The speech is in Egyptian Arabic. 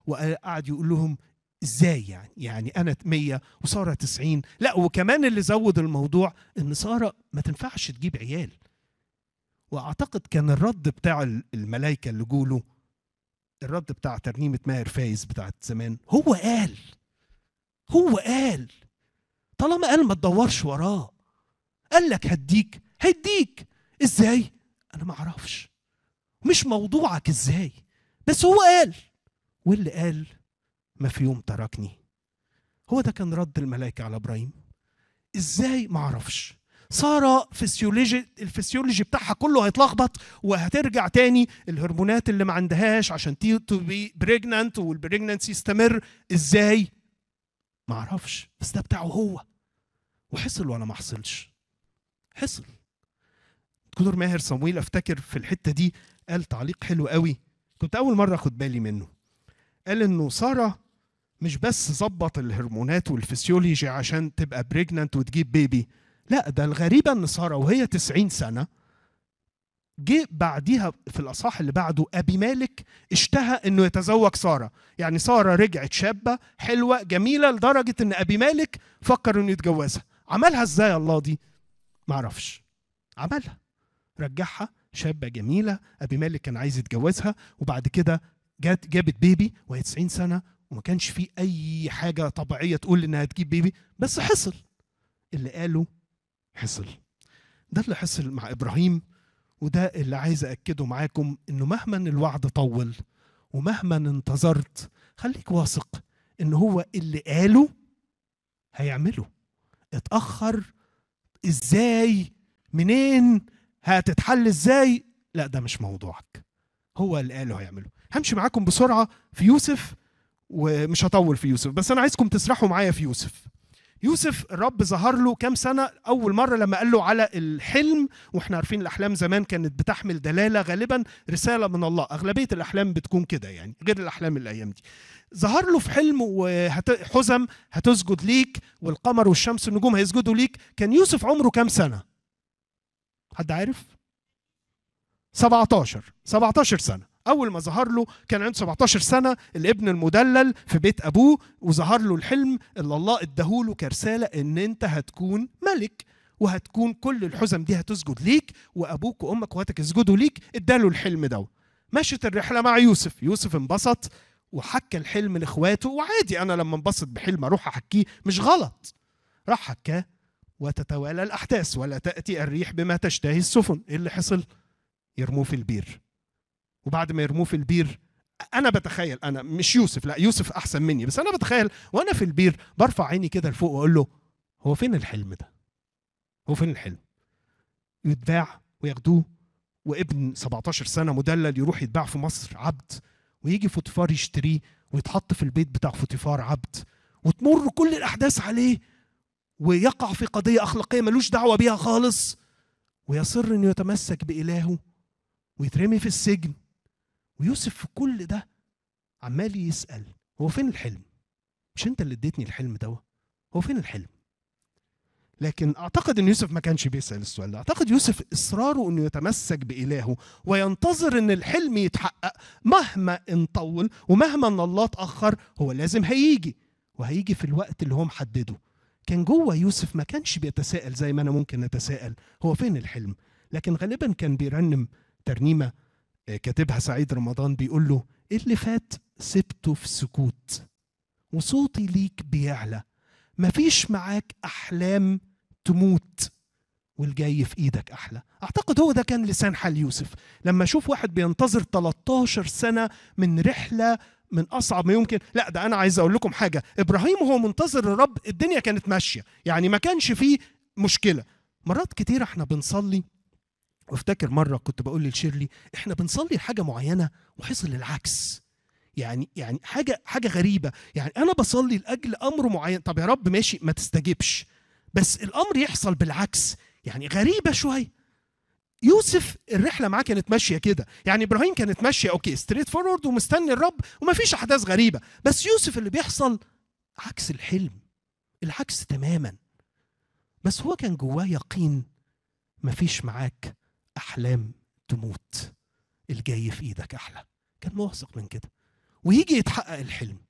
وقعد يقول لهم ازاي يعني يعني انا 100 وساره 90 لا وكمان اللي زود الموضوع ان ساره ما تنفعش تجيب عيال واعتقد كان الرد بتاع الملائكه اللي جوله الرد بتاع ترنيمه ماهر فايز بتاعت زمان هو قال هو قال طالما قال ما تدورش وراه قال لك هديك هديك ازاي انا ما اعرفش مش موضوعك ازاي بس هو قال واللي قال ما في يوم تركني هو ده كان رد الملائكة على إبراهيم إزاي ما أعرفش سارة فسيولوجي الفسيولوجي بتاعها كله هيتلخبط وهترجع تاني الهرمونات اللي ما عندهاش عشان تو بي بريجنانت والبريجنانسي يستمر ازاي ما اعرفش بس ده بتاعه هو وحصل ولا ما حصلش حصل دكتور ماهر صمويل افتكر في الحته دي قال تعليق حلو قوي كنت اول مره اخد بالي منه قال انه ساره مش بس ظبط الهرمونات والفسيولوجي عشان تبقى بريجننت وتجيب بيبي لا ده الغريبة ان سارة وهي 90 سنة جه بعديها في الاصحاح اللي بعده ابي مالك اشتهى انه يتزوج ساره يعني ساره رجعت شابه حلوه جميله لدرجه ان ابي مالك فكر انه يتجوزها عملها ازاي الله دي ما اعرفش عملها رجعها شابه جميله ابي مالك كان عايز يتجوزها وبعد كده جات جابت بيبي وهي 90 سنه وما كانش في اي حاجه طبيعيه تقول انها تجيب بيبي بس حصل اللي قاله حصل ده اللي حصل مع ابراهيم وده اللي عايز اكده معاكم انه مهما الوعد طول ومهما انتظرت خليك واثق ان هو اللي قاله هيعمله اتاخر ازاي منين هتتحل ازاي لا ده مش موضوعك هو اللي قاله هيعمله همشي معاكم بسرعه في يوسف ومش هطول في يوسف بس انا عايزكم تسرحوا معايا في يوسف يوسف الرب ظهر له كام سنة أول مرة لما قال له على الحلم وإحنا عارفين الأحلام زمان كانت بتحمل دلالة غالبا رسالة من الله أغلبية الأحلام بتكون كده يعني غير الأحلام الأيام دي ظهر له في حلم وحزم هتسجد ليك والقمر والشمس والنجوم هيسجدوا ليك كان يوسف عمره كام سنة حد عارف 17 17 سنة اول ما ظهر له كان عنده 17 سنه الابن المدلل في بيت ابوه وظهر له الحلم اللي الله اداهوله كرساله ان انت هتكون ملك وهتكون كل الحزم دي هتسجد ليك وابوك وامك واخواتك يسجدوا ليك اداله الحلم ده مشت الرحله مع يوسف يوسف انبسط وحكى الحلم لاخواته وعادي انا لما انبسط بحلم اروح احكيه مش غلط راح حكاه وتتوالى الاحداث ولا تاتي الريح بما تشتهي السفن ايه اللي حصل يرموه في البير وبعد ما يرموه في البير انا بتخيل انا مش يوسف لا يوسف احسن مني بس انا بتخيل وانا في البير برفع عيني كده لفوق واقول له هو فين الحلم ده هو فين الحلم يتباع وياخدوه وابن 17 سنه مدلل يروح يتباع في مصر عبد ويجي فوتيفار يشتريه ويتحط في البيت بتاع فوتيفار عبد وتمر كل الاحداث عليه ويقع في قضيه اخلاقيه ملوش دعوه بيها خالص ويصر انه يتمسك بالهه ويترمي في السجن ويوسف في كل ده عمال يسأل هو فين الحلم؟ مش انت اللي اديتني الحلم ده هو فين الحلم؟ لكن اعتقد ان يوسف ما كانش بيسال السؤال ده اعتقد يوسف اصراره انه يتمسك بالهه وينتظر ان الحلم يتحقق مهما انطول ومهما ان الله اتاخر هو لازم هيجي وهيجي في الوقت اللي هو محدده كان جوه يوسف ما كانش بيتساءل زي ما انا ممكن اتساءل هو فين الحلم لكن غالبا كان بيرنم ترنيمه آه، كاتبها سعيد رمضان بيقول له ايه اللي فات سبته في سكوت وصوتي ليك بيعلى مفيش معاك احلام تموت والجاي في ايدك احلى اعتقد هو ده كان لسان حال يوسف لما اشوف واحد بينتظر 13 سنه من رحله من اصعب ما يمكن لا ده انا عايز اقول لكم حاجه ابراهيم وهو منتظر الرب الدنيا كانت ماشيه يعني ما كانش فيه مشكله مرات كتير احنا بنصلي وافتكر مره كنت بقول لشيرلي احنا بنصلي لحاجه معينه وحصل العكس يعني يعني حاجه حاجه غريبه يعني انا بصلي لاجل امر معين طب يا رب ماشي ما تستجبش بس الامر يحصل بالعكس يعني غريبه شويه يوسف الرحله معاه كانت ماشيه كده يعني ابراهيم كانت ماشيه اوكي ستريت فورورد ومستني الرب وما فيش احداث غريبه بس يوسف اللي بيحصل عكس الحلم العكس تماما بس هو كان جواه يقين ما فيش معاك احلام تموت الجاي في ايدك احلى كان واثق من كده ويجي يتحقق الحلم